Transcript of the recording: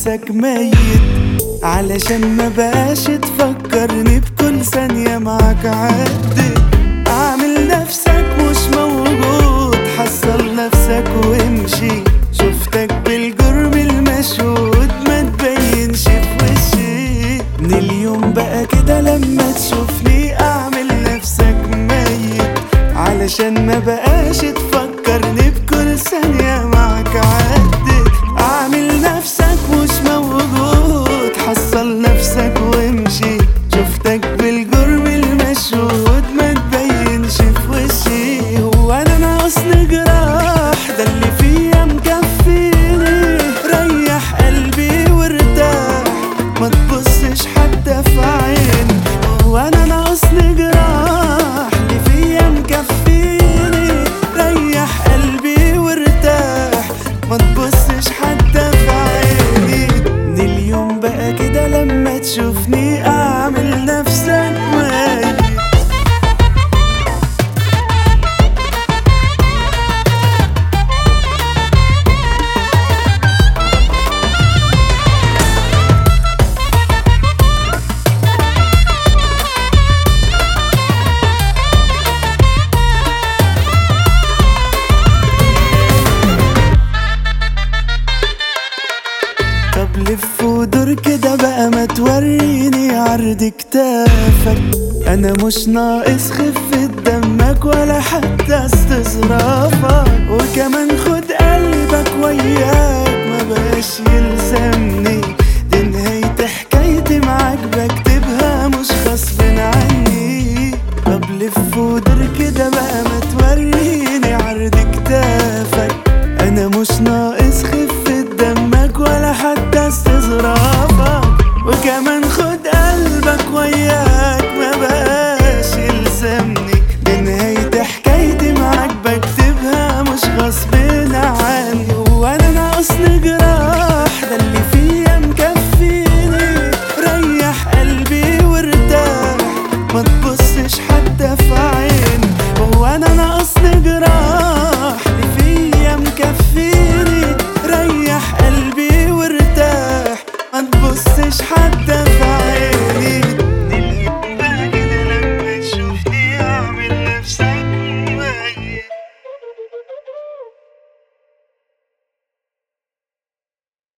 نفسك ميت علشان ما بقاش تفكرني بكل ثانية معاك عدت اعمل نفسك مش موجود حصل نفسك وامشي شفتك بالجرم المشهود ما تبينش في وشي من اليوم بقى كده لما تشوفني اعمل نفسك ميت علشان ما بقاش تفكرني بكل ثانية معاك عدت اعمل نفسك مش موجود حصل نفسك وامشي شفتك بالجرم المشهود ما تبينش في وشي هو انا ناقصني جراح ده اللي فيا مكفيني ريح قلبي وارتاح ما تبصش حتى في عيني هو انا ناقصني جراح اللي فيا مكفيني ريح قلبي وارتاح ما تبصش حتى في عيني من اليوم بقى كده لما تشوفني اعمل نفسك ميت طب لف ودور كده بقى ما توريني عرض كتافك انا مش ناقص خفة دمك ولا حتى استصرافك وكمان خد قلبك وياك